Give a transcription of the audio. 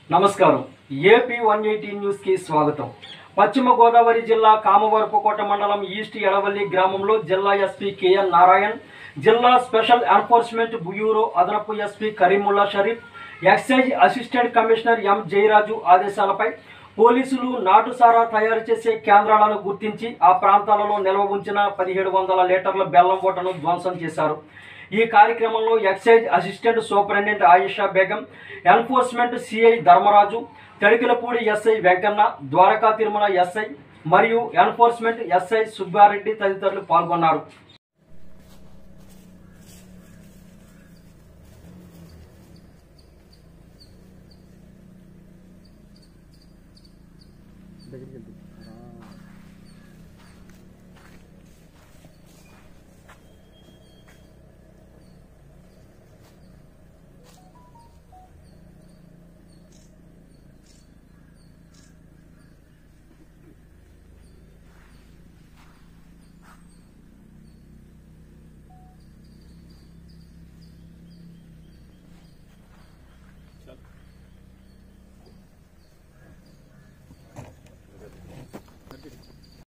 నమస్కారం AP one eighty న్యూస్కి స్వాగతం పశ్చిమ గోదావరి జిల్లా కామవరపుకోట మండలం ఈస్ట్ ఎడవల్లి గ్రామంలో జిల్లా ఎస్పీ కెఎన్ నారాయణ్ జిల్లా స్పెషల్ ఎన్ఫోర్స్మెంట్ బ్యూరో అదనపు SP Kareemulla Sharif excise assistant commissioner M Jayaraju ఆదేశాలపై పోలీసులు నాటుసారా తయారు చేసే కేంద్రాలను గుర్తించి ఆ ప్రాంతాలలో నిల్వ ఉంచిన పదిహేడు వందల లీటర్ల బెల్లం ఓటను ధ్వంసం చేశారు ఈ కార్యక్రమంలో excise assistant superintendent Ayesha Begum enforcement CI Dharmaraju Tadikalapudi SI Venkanna Dwaraka Tirumala SI మరియు ఎన్ఫోర్స్మెంట్ ఎస్ఐ సుబ్బారెడ్డి తదితరులు పాల్గొన్నారు దగ్గరికి వెళ్తుంది